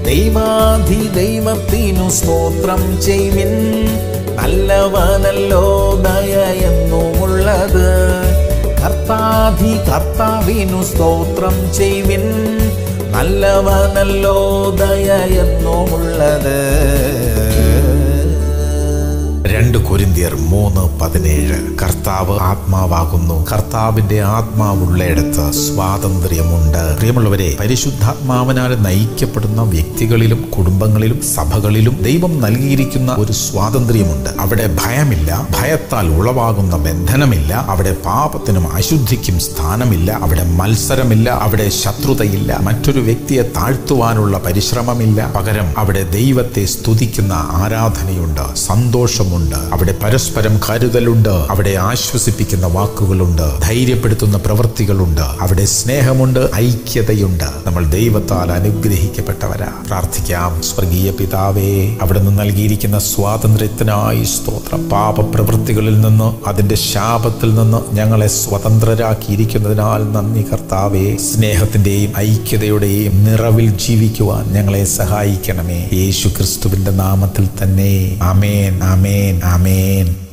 ദൈവാധി ദൈവത്തിനു സ്തോത്രം ചെയ്വിൻ നല്ലവനല്ലോ ദയ എന്നുമുള്ളത് കർത്താധി കർത്താവിനു സ്തോത്രം ചെയ്വിൻ നല്ലവനല്ലോ ദയ എന്നുമുള്ളത് രണ്ട് കൊരിന്തിയർ മൂന്ന് പതിനേഴ് കർത്താവ് ആത്മാവാകുന്നു കർത്താവിന്റെ ആത്മാവുള്ളയിടത്ത് സ്വാതന്ത്ര്യമുണ്ട് പ്രിയമുള്ളവരെ പരിശുദ്ധാത്മാവിനാൽ നയിക്കപ്പെടുന്ന വ്യക്തികളിലും കുടുംബങ്ങളിലും സഭകളിലും ദൈവം നൽകിയിരിക്കുന്ന ഒരു സ്വാതന്ത്ര്യമുണ്ട് അവിടെ ഭയമില്ല ഭയത്താൽ ഉളവാകുന്ന ബന്ധനമില്ല അവിടെ പാപത്തിനും അശുദ്ധിക്കും സ്ഥാനമില്ല അവിടെ മത്സരമില്ല അവിടെ ശത്രുതയില്ല മറ്റൊരു വ്യക്തിയെ താഴ്ത്തുവാനുള്ള പരിശ്രമമില്ല പകരം അവിടെ ദൈവത്തെ സ്തുതിക്കുന്ന ആരാധനയുണ്ട് സന്തോഷമുണ്ട് അവിടെ പരസ്പരം കരുതലുണ്ട് അവിടെ ആശ്വസിപ്പിക്കുന്ന വാക്കുകളുണ്ട് ധൈര്യപ്പെടുത്തുന്ന പ്രവൃത്തികളുണ്ട് അവിടെ സ്നേഹമുണ്ട് ഐക്യതയുണ്ട് നമ്മൾ ദൈവത്താൽ അനുഗ്രഹിക്കപ്പെട്ടവരാ പ്രാർത്ഥിക്കാം സ്വർഗീയ പിതാവേ അവിടെ നിന്ന് നൽകിയിരിക്കുന്ന സ്വാതന്ത്ര്യത്തിനായി സ്തോത്രം പാപപ്രവൃത്തികളിൽ നിന്ന് അതിന്റെ ശാപത്തിൽ നിന്ന് ഞങ്ങളെ സ്വതന്ത്രരാക്കിയിരിക്കുന്നതിനാൽ നന്ദി കർത്താവേ സ്നേഹത്തിന്റെയും ഐക്യതയുടെയും നിറവിൽ ജീവിക്കുവാൻ ഞങ്ങളെ സഹായിക്കണമേ യേശു ക്രിസ്തുവിന്റെ നാമത്തിൽ തന്നെ ആമേൻ ആമേൻ ആമേൻ